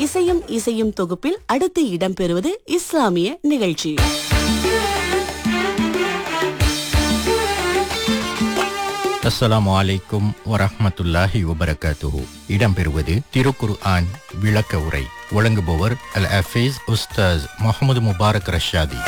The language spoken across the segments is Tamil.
இசையும் இசையும் தொகுப்பில் அடுத்து இடம்பெறுவது இஸ்லாமிய நிகழ்ச்சி அஸ்ஸலாமு அலைக்கும் வரஹ்மத்துல்லாஹி வபரகாத்துஹு இடம்பெறுவது திருக்குர் ஆன் விளக்க உரை வழங்குபவர் அல் அஃபீஸ் உஸ்தாஸ் முகமது முபாரக் ரஷாதி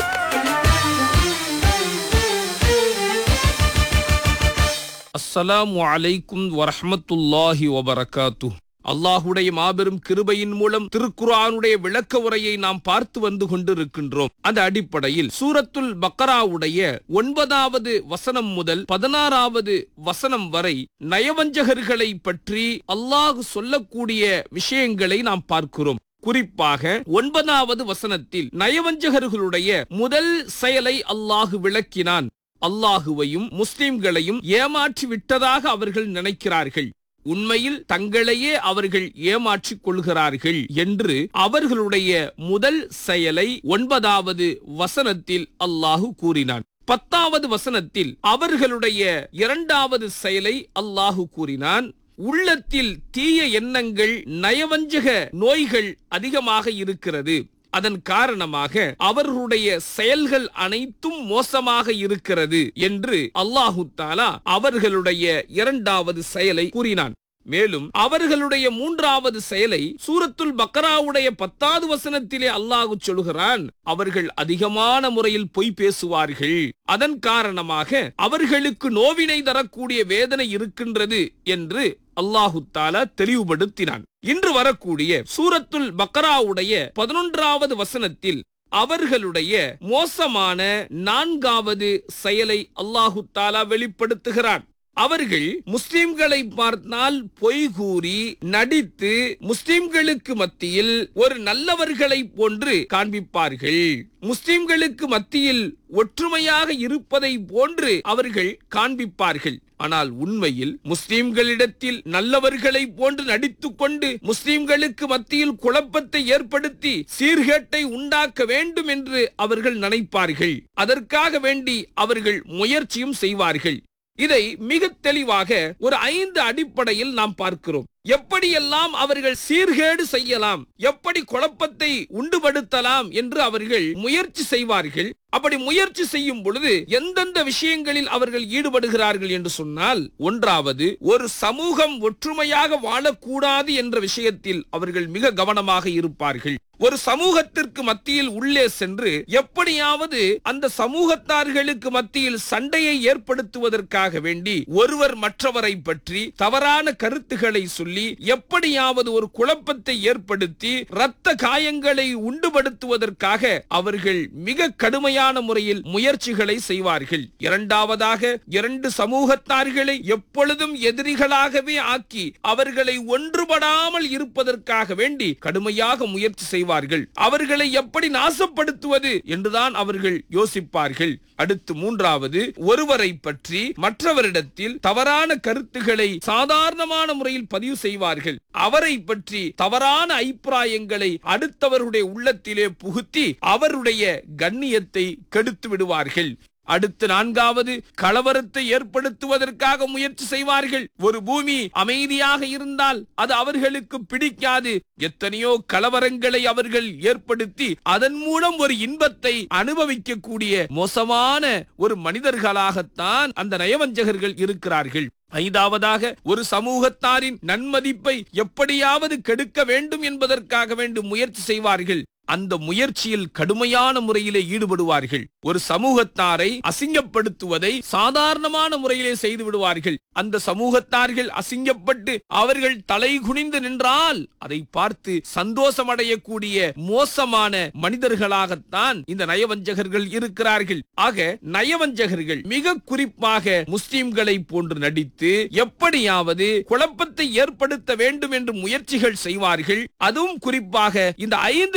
அஸ்ஸலாமு அலைக்கும் வரஹ்மத்துல்லாஹி வபரகாத்து அல்லாஹுடைய மாபெரும் கிருபையின் மூலம் திருக்குர்ஆனுடைய விளக்க உரையை நாம் பார்த்து வந்து கொண்டிருக்கின்றோம் அந்த அடிப்படையில் சூரத்துல் பக்கராவுடைய ஒன்பதாவது வசனம் முதல் பதினாறாவது வசனம் வரை நயவஞ்சகர்களை பற்றி அல்லாஹ் சொல்லக்கூடிய விஷயங்களை நாம் பார்க்கிறோம் குறிப்பாக ஒன்பதாவது வசனத்தில் நயவஞ்சகர்களுடைய முதல் செயலை அல்லாஹு விளக்கினான் அல்லாஹுவையும் முஸ்லிம்களையும் ஏமாற்றி விட்டதாக அவர்கள் நினைக்கிறார்கள் உண்மையில் தங்களையே அவர்கள் ஏமாற்றிக் கொள்கிறார்கள் என்று அவர்களுடைய முதல் செயலை ஒன்பதாவது வசனத்தில் அல்லாஹு கூறினான் பத்தாவது வசனத்தில் அவர்களுடைய இரண்டாவது செயலை அல்லாஹு கூறினான் உள்ளத்தில் தீய எண்ணங்கள் நயவஞ்சக நோய்கள் அதிகமாக இருக்கிறது அதன் காரணமாக அவர்களுடைய செயல்கள் அனைத்தும் மோசமாக இருக்கிறது என்று அல்லாஹு தாலா அவர்களுடைய இரண்டாவது செயலை கூறினான் மேலும் அவர்களுடைய மூன்றாவது செயலை சூரத்துல் பக்கராவுடைய பத்தாவது வசனத்திலே அல்லாஹு சொல்கிறான் அவர்கள் அதிகமான முறையில் பொய் பேசுவார்கள் அதன் காரணமாக அவர்களுக்கு நோவினை தரக்கூடிய வேதனை இருக்கின்றது என்று அல்லாஹு தாலா தெளிவுபடுத்தினான் இன்று வரக்கூடிய சூரத்துல் பக்கராவுடைய பதினொன்றாவது வசனத்தில் அவர்களுடைய மோசமான நான்காவது செயலை அல்லாஹு தாலா வெளிப்படுத்துகிறான் அவர்கள் முஸ்லிம்களை பார்த்தால் பொய் கூறி நடித்து முஸ்லிம்களுக்கு மத்தியில் ஒரு நல்லவர்களை போன்று காண்பிப்பார்கள் முஸ்லிம்களுக்கு மத்தியில் ஒற்றுமையாக இருப்பதை போன்று அவர்கள் காண்பிப்பார்கள் ஆனால் உண்மையில் முஸ்லிம்களிடத்தில் நல்லவர்களை போன்று நடித்துக் கொண்டு முஸ்லிம்களுக்கு மத்தியில் குழப்பத்தை ஏற்படுத்தி சீர்கேட்டை உண்டாக்க வேண்டும் என்று அவர்கள் நினைப்பார்கள் அதற்காக வேண்டி அவர்கள் முயற்சியும் செய்வார்கள் இதை மிக தெளிவாக ஒரு ஐந்து அடிப்படையில் நாம் பார்க்கிறோம் எப்படியெல்லாம் அவர்கள் சீர்கேடு செய்யலாம் எப்படி குழப்பத்தை உண்டுபடுத்தலாம் என்று அவர்கள் முயற்சி செய்வார்கள் அப்படி முயற்சி செய்யும் பொழுது எந்தெந்த விஷயங்களில் அவர்கள் ஈடுபடுகிறார்கள் என்று சொன்னால் ஒன்றாவது ஒரு சமூகம் ஒற்றுமையாக வாழக்கூடாது என்ற விஷயத்தில் அவர்கள் மிக கவனமாக இருப்பார்கள் ஒரு சமூகத்திற்கு மத்தியில் உள்ளே சென்று எப்படியாவது அந்த சமூகத்தார்களுக்கு மத்தியில் சண்டையை ஏற்படுத்துவதற்காக வேண்டி ஒருவர் மற்றவரை பற்றி தவறான கருத்துக்களை சொல்லி எப்படியாவது ஒரு குழப்பத்தை ஏற்படுத்தி இரத்த காயங்களை உண்டுபடுத்துவதற்காக அவர்கள் மிக கடுமையான முறையில் முயற்சிகளை செய்வார்கள் இரண்டாவதாக இரண்டு சமூகத்தார்களை எப்பொழுதும் எதிரிகளாகவே ஆக்கி அவர்களை ஒன்றுபடாமல் இருப்பதற்காக வேண்டி கடுமையாக முயற்சி செய்வார்கள் அவர்களை எப்படி நாசப்படுத்துவது என்றுதான் அவர்கள் யோசிப்பார்கள் அடுத்து மூன்றாவது ஒருவரை பற்றி மற்றவரிடத்தில் தவறான கருத்துக்களை சாதாரணமான முறையில் பதிவு செய்வார்கள் அவரை பற்றி தவறான அபிப்பிராயங்களை அடுத்தவருடைய உள்ளத்திலே புகுத்தி அவருடைய கண்ணியத்தை கெடுத்து விடுவார்கள் அடுத்து நான்காவது கலவரத்தை ஏற்படுத்துவதற்காக முயற்சி செய்வார்கள் ஒரு பூமி அமைதியாக இருந்தால் அது அவர்களுக்கு பிடிக்காது எத்தனையோ கலவரங்களை அவர்கள் ஏற்படுத்தி அதன் மூலம் ஒரு இன்பத்தை அனுபவிக்கக்கூடிய மோசமான ஒரு மனிதர்களாகத்தான் அந்த நயவஞ்சகர்கள் இருக்கிறார்கள் ஐந்தாவதாக ஒரு சமூகத்தாரின் நன்மதிப்பை எப்படியாவது கெடுக்க வேண்டும் என்பதற்காக வேண்டும் முயற்சி செய்வார்கள் அந்த முயற்சியில் கடுமையான முறையிலே ஈடுபடுவார்கள் ஒரு சமூகத்தாரை அசிங்கப்படுத்துவதை சாதாரணமான முறையிலே செய்து விடுவார்கள் அந்த சமூகத்தார்கள் அசிங்கப்பட்டு அவர்கள் தலை குனிந்து நின்றால் அதை பார்த்து சந்தோஷமடையக்கூடிய மோசமான மனிதர்களாகத்தான் இந்த நயவஞ்சகர்கள் இருக்கிறார்கள் ஆக நயவஞ்சகர்கள் மிக குறிப்பாக முஸ்லிம்களை போன்று நடித்து எப்படியாவது குழப்பத்தை ஏற்படுத்த வேண்டும் என்று முயற்சிகள் செய்வார்கள் அதுவும் குறிப்பாக இந்த ஐந்து விஷயத்தை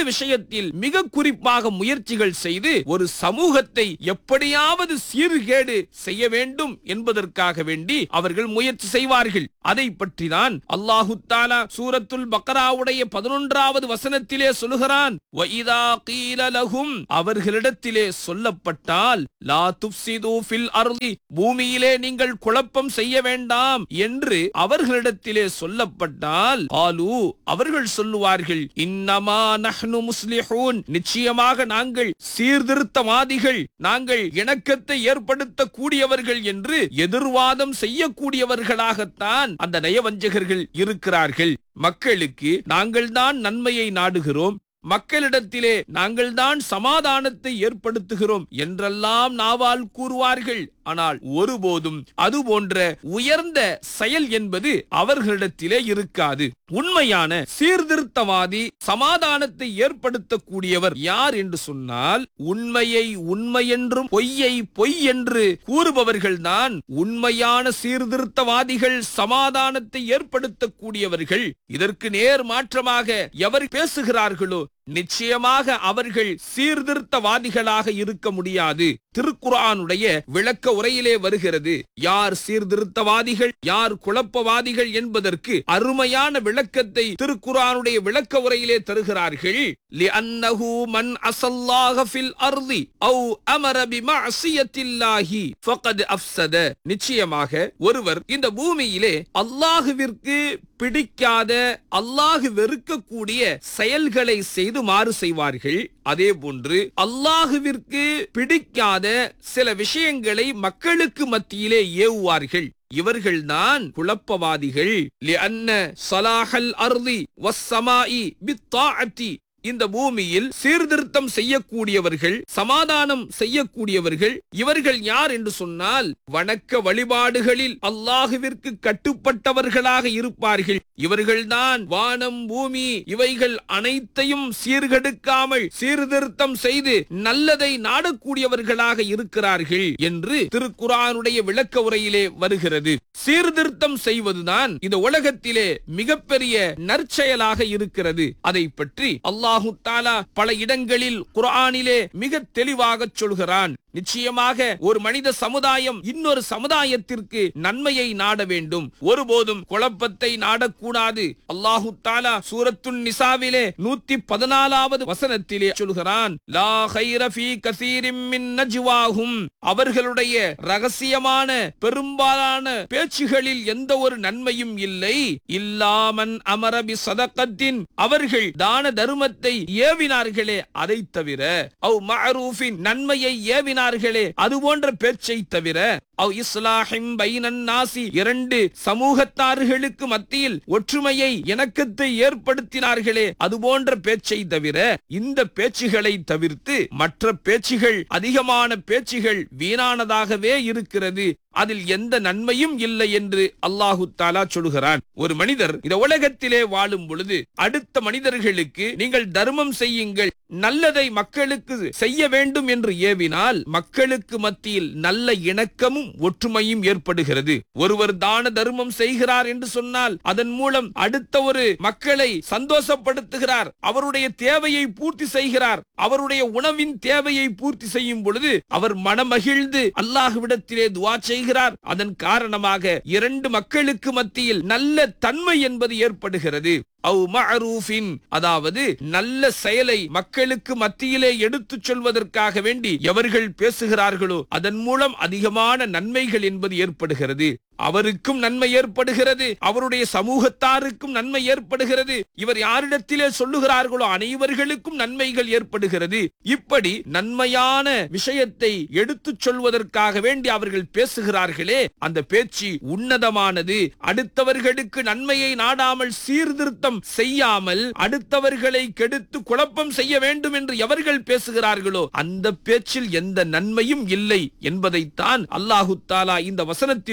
சமுதாயத்தில் மிக குறிப்பாக முயற்சிகள் செய்து ஒரு சமூகத்தை எப்படியாவது சீர்கேடு செய்ய வேண்டும் என்பதற்காக வேண்டி அவர்கள் முயற்சி செய்வார்கள் அதை பற்றி தான் அல்லாஹு தாலா சூரத்துல் பக்கராவுடைய பதினொன்றாவது வசனத்திலே சொல்லுகிறான் "வஇதா கீல லஹும்" அவர்களிடத்திலே சொல்லப்பட்டால் லா துஃப்சிது ஃபில் அர்தி பூமியிலே நீங்கள் குழப்பம் செய்ய வேண்டாம் என்று அவர்களிடத்திலே சொல்லப்பட்டால் ஆலு அவர்கள் சொல்லுவார்கள் இன்னமா நஹ்னு முஸ்லிஹூன் நிச்சயமாக நாங்கள் சீர்திருத்தவாதிகள் நாங்கள் இணக்கத்தை ஏற்படுத்த கூடியவர்கள் என்று எதிர்வாதம் செய்யக்கூடியவர்களாகத்தான் அந்த நயவஞ்சகர்கள் இருக்கிறார்கள் மக்களுக்கு நாங்கள்தான் நன்மையை நாடுகிறோம் மக்களிடத்திலே நாங்கள்தான் சமாதானத்தை ஏற்படுத்துகிறோம் என்றெல்லாம் நாவால் கூறுவார்கள் ஆனால் ஒருபோதும் அது போன்ற உயர்ந்த செயல் என்பது அவர்களிடத்திலே இருக்காது உண்மையான சீர்திருத்தவாதி சமாதானத்தை ஏற்படுத்தக்கூடியவர் யார் என்று சொன்னால் உண்மையை உண்மை என்றும் பொய்யை பொய் என்று கூறுபவர்கள்தான் உண்மையான சீர்திருத்தவாதிகள் சமாதானத்தை ஏற்படுத்தக்கூடியவர்கள் இதற்கு நேர் மாற்றமாக எவர் பேசுகிறார்களோ நிச்சயமாக அவர்கள் சீர்திருத்தவாதிகளாக இருக்க முடியாது திருக்குரானுடைய விளக்க உரையிலே வருகிறது யார் சீர்திருத்தவாதிகள் யார் குழப்பவாதிகள் என்பதற்கு அருமையான விளக்கத்தை திருக்குரானுடைய விளக்க உரையிலே தருகிறார்கள் லிஅன்னஹு மன் அஸல்லாஹ ஃபில் அர்தி அவ் அமர பிமஅசியத்தில்லாஹி ஃபகத் அஃப்ஸத நிச்சயமாக ஒருவர் இந்த பூமியிலே அல்லாஹுவிற்கு பிடிக்காத அல்லாஹு வெறுக்கக்கூடிய செயல்களை செய்து மாறு செய்வார்கள் அதே போன்று அல்லாஹுவிற்கு பிடிக்காத சில விஷயங்களை மக்களுக்கு மத்தியிலே ஏவுவார்கள் இவர்கள்தான் குழப்பவாதிகள் லிஅன்ன ஸலாஹல் அர்தி வஸ்ஸமாஇ பித்தாஅத்தி இந்த பூமியில் சீர்திருத்தம் செய்யக்கூடியவர்கள் சமாதானம் செய்யக்கூடியவர்கள் இவர்கள் யார் என்று சொன்னால் வணக்க வழிபாடுகளில் அல்லாஹுவிற்கு கட்டுப்பட்டவர்களாக இருப்பார்கள் இவர்கள்தான் வானம் பூமி இவைகள் அனைத்தையும் சீர்கெடுக்காமல் சீர்திருத்தம் செய்து நல்லதை நாடக்கூடியவர்களாக இருக்கிறார்கள் என்று திருக்குரானுடைய விளக்க உரையிலே வருகிறது சீர்திருத்தம் செய்வதுதான் இந்த உலகத்திலே மிகப்பெரிய நற்செயலாக இருக்கிறது அதை பற்றி அல்லாஹு தாலா பல இடங்களில் குர்ஆனிலே மிக தெளிவாக சொல்கிறான் நிச்சயமாக ஒரு மனித சமுதாயம் இன்னொரு சமுதாயத்திற்கு நன்மையை நாட வேண்டும் ஒருபோதும் குழப்பத்தை நாடக்கூடாது அல்லாஹு தாலா சூரத்துன் நிசாவிலே நூத்தி பதினாலாவது வசனத்திலே சொல்கிறான் லா கைர ஃபீ கஸீரிம் மின் நஜ்வாஹும் அவர்களுடைய ரகசியமான பெரும்பாலான பேச்சுகளில் எந்த ஒரு நன்மையும் இல்லை இல்லாமன் அமரபி சதகத்தின் அவர்கள் தான தர்மத்தை ஏவினார்களே அதை தவிர அவ் மஅரூஃபின் நன்மையை ஏவினார்களே அது போன்ற பேச்சை தவிர அவ் இஸ்லாஹிம் பைனன் நாசி இரண்டு சமூகத்தார்களுக்கு மத்தியில் ஒற்றுமையை இணக்கத்தை ஏற்படுத்தினார்களே அது போன்ற பேச்சை தவிர இந்த பேச்சுகளை தவிர்த்து மற்ற பேச்சுகள் அதிகமான பேச்சுகள் வீணானதாகவே இருக்கிறது அதில் எந்த நன்மையும் இல்லை என்று அல்லாஹு தாலா சொல்கிறான் ஒரு மனிதர் இந்த உலகத்திலே வாழும் பொழுது அடுத்த மனிதர்களுக்கு நீங்கள் தர்மம் செய்யுங்கள் நல்லதை மக்களுக்கு செய்ய வேண்டும் என்று ஏவினால் மக்களுக்கு மத்தியில் நல்ல இணக்கமும் ஒற்றுமையும் ஏற்படுகிறது ஒருவர் தான தர்மம் செய்கிறார் என்று சொன்னால் அதன் மூலம் அடுத்த ஒரு மக்களை சந்தோஷப்படுத்துகிறார் அவருடைய தேவையை பூர்த்தி செய்கிறார் அவருடைய உணவின் தேவையை பூர்த்தி செய்யும் பொழுது அவர் மனமகிழ்ந்து அல்லாஹ்விடத்திலே துவா செய்கிறார் அதன் காரணமாக இரண்டு மக்களுக்கு மத்தியில் நல்ல தன்மை என்பது ஏற்படுகிறது அவு மஅரூஃபின் அதாவது நல்ல செயலை மக்களுக்கு மத்தியிலே எடுத்துச் சொல்வதற்காக வேண்டி எவர்கள் பேசுகிறார்களோ அதன் மூலம் அதிகமான நன்மைகள் என்பது ஏற்படுகிறது அவருக்கும் நன்மை ஏற்படுகிறது அவருடைய சமூகத்தாருக்கும் நன்மை ஏற்படுகிறது இவர் யாரிடத்திலே சொல்லுகிறார்களோ அனைவர்களுக்கும் நன்மைகள் ஏற்படுகிறது இப்படி நன்மையான விஷயத்தை எடுத்துச் சொல்வதற்காக வேண்டி அவர்கள் பேசுகிறார்களே அந்த பேச்சு உன்னதமானது அடுத்தவர்களுக்கு நன்மையை நாடாமல் சீர்திருத்தம் செய்யாமல் அடுத்தவர்களை கெடுத்து குழப்பம் செய்ய வேண்டும் என்று எவர்கள் பேசுகிறார்களோ அந்த பேச்சில் எந்த நன்மையும் இல்லை என்பதைத்தான் அல்லாஹு தாலா இந்த வசனத்தின் மூலம் நமக்கு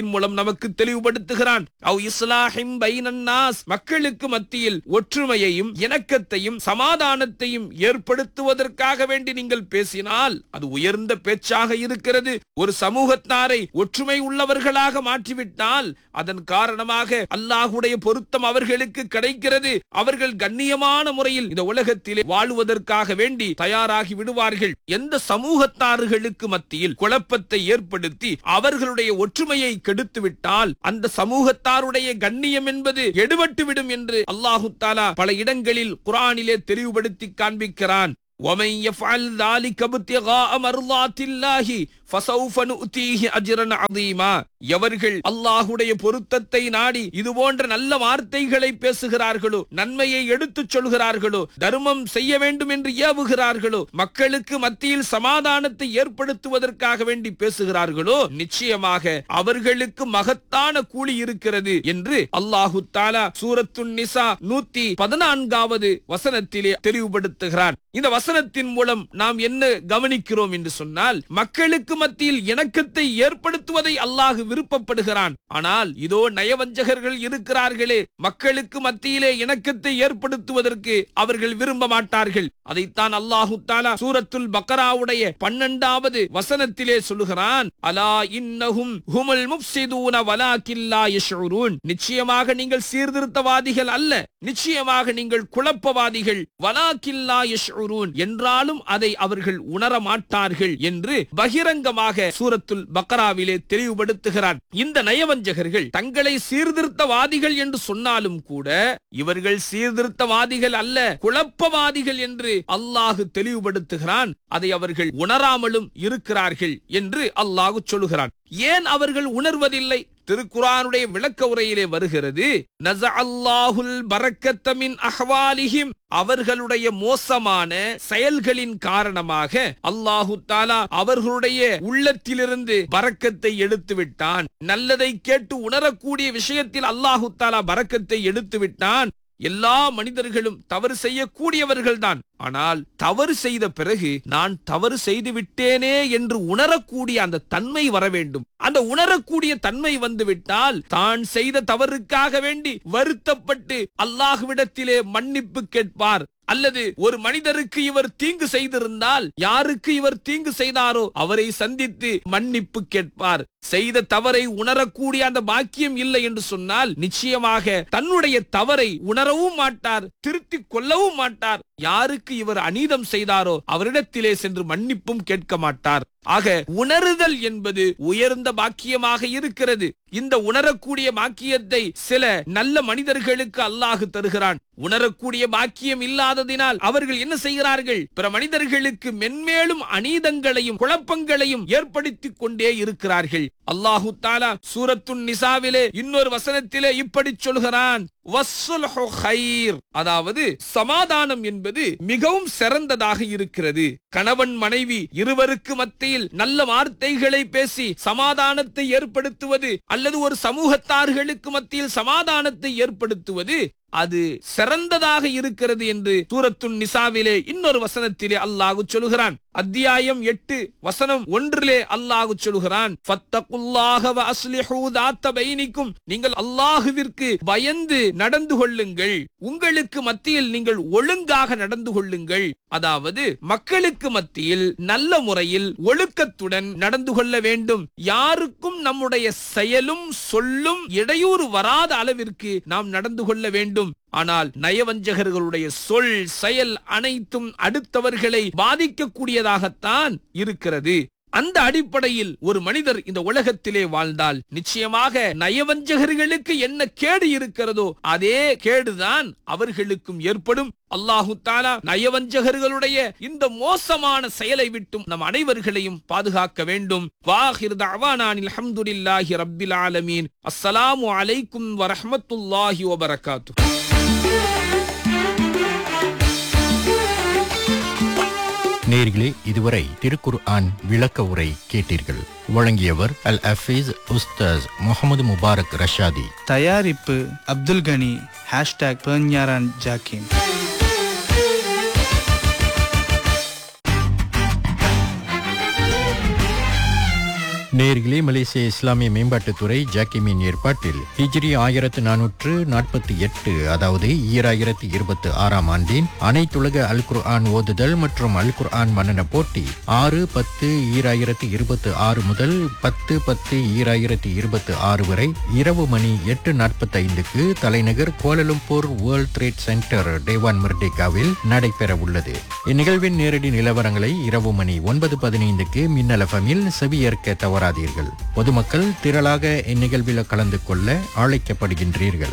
நமக்கு தெளிவுபடுத்துகிறான் அவ் இஸ்லாஹிம் பைனன் நாஸ் மக்களுக்கு மத்தியில் ஒற்றுமையையும் இணக்கத்தையும் சமாதானத்தையும் ஏற்படுத்துவதற்காக வேண்டி நீங்கள் பேசினால் அது உயர்ந்த பேச்சாக இருக்கிறது ஒரு சமூகத்தாரை ஒற்றுமை உள்ளவர்களாக மாற்றிவிட்டால் அதன் காரணமாக அல்லாஹுடைய பொருத்தம் அவர்களுக்கு கிடைக்கிறது அவர்கள் கண்ணியமான முறையில் இந்த உலகத்திலே வாழுவதற்காக வேண்டி தயாராகி விடுவார்கள் எந்த சமூகத்தார்களுக்கு மத்தியில் குழப்பத்தை ஏற்படுத்தி அவர்களுடைய ஒற்றுமையை கெடுத்து விட்டால் அந்த சமூகத்தாருடைய கண்ணியம் என்பது எடுபட்டு விடும் என்று அல்லாஹு தாலா பல இடங்களில் குரானிலே தெளிவுபடுத்தி காண்பிக்கிறான் ومن يفعل ذلك ابتغاء مرضات الله فسوف نؤتيه اجرا عظيما எவர்கள் அல்லாஹுடைய பொருத்தத்தை நாடி இது போன்ற நல்ல வார்த்தைகளை பேசுகிறார்களோ நன்மையை எடுத்துச் சொல்கிறார்களோ தர்மம் செய்ய வேண்டும் என்று ஏவுகிறார்களோ மக்களுக்கு மத்தியில் சமாதானத்தை ஏற்படுத்துவதற்காக வேண்டி பேசுகிறார்களோ நிச்சயமாக அவர்களுக்கு மகத்தான கூலி இருக்கிறது என்று அல்லாஹு தாலா சூரத்துன் நிசா நூத்தி பதினான்காவது வசனத்திலே தெளிவுபடுத்துகிறான் இந்த வசனத்தின் மூலம் நாம் என்ன கவனிக்கிறோம் என்று சொன்னால் மக்களுக்கு மத்தியில் இணக்கத்தை ஏற்படுத்துவதை அல்லாஹ் விருப்பப்படுகிறான் ஆனால் இதோ நயவஞ்சகர்கள் இருக்கிறார்களே மக்களுக்கு மத்தியிலே இணக்கத்தை ஏற்படுத்துவதற்கு அவர்கள் விரும்ப மாட்டார்கள் அதைத்தான் அல்லாஹு தாலா சூரத்துல் பக்கராவுடைய பன்னெண்டாவது வசனத்திலே சொல்லுகிறான் அலா இன்னஹும் ஹுமுல் முஃப்சிதூன வலாக்கில்லா யஷ்உரூன் நிச்சயமாக நீங்கள் சீர்திருத்தவாதிகள் அல்ல நிச்சயமாக நீங்கள் குழப்பவாதிகள் வலாக்கில்லா யஷ்உரூன் என்றாலும் அதை அவர்கள் உணர மாட்டார்கள் என்று பகிரங்கமாக சூரத்துல் பக்கராவிலே தெளிவுபடுத்துகிறார் இந்த நயவஞ்சகர்கள் தங்களை சீர்திருத்தவாதிகள் என்று சொன்னாலும் கூட இவர்கள் சீர்திருத்தவாதிகள் அல்ல குழப்பவாதிகள் என்று அல்லாஹு தெளிவுபடுத்துகிறான் அதை அவர்கள் உணராமலும் இருக்கிறார்கள் என்று அல்லாஹு சொல்லுகிறான் ஏன் அவர்கள் உணர்வதில்லை திருக்குரானுடைய விளக்க உரையிலே வருகிறது நச அல்லாஹுல் பரக்கத்தமின் அஹ்வாலிஹிம் அவர்களுடைய மோசமான செயல்களின் காரணமாக அல்லாஹு தாலா அவர்களுடைய உள்ளத்திலிருந்து பரக்கத்தை எடுத்து விட்டான் நல்லதை கேட்டு உணரக்கூடிய விஷயத்தில் அல்லாஹு தாலா பரக்கத்தை எடுத்து விட்டான் எல்லா மனிதர்களும் தவறு செய்யக்கூடியவர்கள் தான் ஆனால் தவறு செய்த பிறகு நான் தவறு செய்து விட்டேனே என்று உணரக்கூடிய அந்த தன்மை வர வேண்டும் அந்த உணரக்கூடிய தன்மை வந்து விட்டால் தான் செய்த தவறுக்காக வேண்டி வருத்தப்பட்டு அல்லாஹுவிடத்திலே மன்னிப்பு கேட்பார் அல்லது ஒரு மனிதருக்கு இவர் தீங்கு செய்திருந்தால் யாருக்கு இவர் தீங்கு செய்தாரோ அவரை சந்தித்து மன்னிப்பு கேட்பார் செய்த தவறை உணரக்கூடிய அந்த பாக்கியம் இல்லை என்று சொன்னால் நிச்சயமாக தன்னுடைய தவறை உணரவும் மாட்டார் திருத்திக் கொள்ளவும் மாட்டார் யாருக்கு இவர் அநீதம் செய்தாரோ அவரிடத்திலே சென்று மன்னிப்பும் கேட்க மாட்டார் ஆக உணருதல் என்பது உயர்ந்த பாக்கியமாக இருக்கிறது இந்த உணரக்கூடிய பாக்கியத்தை சில நல்ல மனிதர்களுக்கு அல்லாஹு தருகிறான் உணரக்கூடிய பாக்கியம் இல்லாததினால் அவர்கள் என்ன செய்கிறார்கள் பிற மனிதர்களுக்கு மென்மேலும் அநீதங்களையும் குழப்பங்களையும் ஏற்படுத்திக் கொண்டே இருக்கிறார்கள் அல்லாஹு தாலா சூரத்துன் நிசாவிலே இன்னொரு வசனத்திலே இப்படி சொல்கிறான் வஸ்ஸுல்ஹு கைர் அதாவது சமாதானம் என்பது மிகவும் சிறந்ததாக இருக்கிறது கணவன் மனைவி இருவருக்கு மத்தியில் நல்ல வார்த்தைகளை பேசி சமாதானத்தை ஏற்படுத்துவது அல்லது ஒரு சமூகத்தார்களுக்கு மத்தியில் சமாதானத்தை ஏற்படுத்துவது அது சிறந்ததாக இருக்கிறது என்று சூரத்துன் நிசாவிலே இன்னொரு வசனத்திலே அல்லாஹு சொல்கிறான் அத்தியாயம் எட்டு வசனம் ஒன்றிலே அல்லாஹு சொல்கிறான் ஃபத்தகுல்லாஹ வ அஸ்லிஹூ தாத்த பைனிக்கும் நீங்கள் அல்லாஹுவிற்கு பயந்து நடந்து கொள்ளுங்கள் உங்களுக்கு மத்தியில் நீங்கள் ஒழுங்காக நடந்து கொள்ளுங்கள் அதாவது மக்களுக்கு மத்தியில் நல்ல முறையில் ஒழுக்கத்துடன் நடந்து கொள்ள வேண்டும் யாருக்கும் நம்முடைய செயலும் சொல்லும் இடையூறு வராத அளவிற்கு நாம் நடந்து கொள்ள வேண்டும் ஆனால் நயவஞ்சகர்களுடைய சொல் செயல் அனைத்தும் அடுத்தவர்களை பாதிக்கக்கூடியதாகத்தான் இருக்கிறது அந்த அடிப்படையில் ஒரு மனிதர் இந்த உலகத்திலே வாழ்ந்தால் நிச்சயமாக நயவஞ்சகர்களுக்கு என்ன கேடு இருக்கிறதோ அதே கேடுதான் அவர்களுக்கும் ஏற்படும் அல்லாஹு தாலா நயவஞ்சகர்களுடைய இந்த மோசமான செயலை விட்டும் நம் அனைவர்களையும் பாதுகாக்க வேண்டும் வாஹிர் தஅவானானில் ஹம்துலில்லாஹி ரப்பில் ஆலமீன் அஸ்ஸலாமு அலைக்கும் வரஹ்மத்துல்லாஹி வபரகாத்து நேர்களே இதுவரை திருக்குர் ஆன் விளக்க உரை கேட்டீர்கள் வழங்கியவர் அல் அஃபீஸ் உஸ்தாஸ் முகமது முபாரக் ரஷாதி தயாரிப்பு அப்துல் கனி ஹேஷ்டாக் பெர்ஞாரான் ஜாக்கின் நேர்களே மலேசிய இஸ்லாமிய மேம்பாட்டுத்துறை ஜாக்கிமின் ஏற்பாட்டில் ஹிஜ்ரி ஆயிரத்து நானூற்று நாற்பத்தி எட்டு அதாவது ஈராயிரத்தி இருபத்தி ஆறாம் ஆண்டின் அனைத்துலக அல் குர்ஆன் ஓதுதல் மற்றும் அல் குர்ஆன் மன்னன போட்டி ஆறு பத்து ஈராயிரத்தி இருபத்தி ஆறு முதல் பத்து பத்து ஈராயிரத்தி இருபத்தி ஆறு வரை இரவு மணி எட்டு நாற்பத்தைந்துக்கு தலைநகர் Kuala Lumpur World Trade Center Dewan மிர்டேகாவில் நடைபெற உள்ளது இந்நிகழ்வின் நேரடி நிலவரங்களை இரவு மணி ஒன்பது பதினைந்துக்கு மின்னல் எஃப்எம்மில் செவியேற்க தவறாதீர்கள் பொதுமக்கள் திரளாக இந்நிகழ்வில் கலந்து கொள்ள அழைக்கப்படுகின்றீர்கள்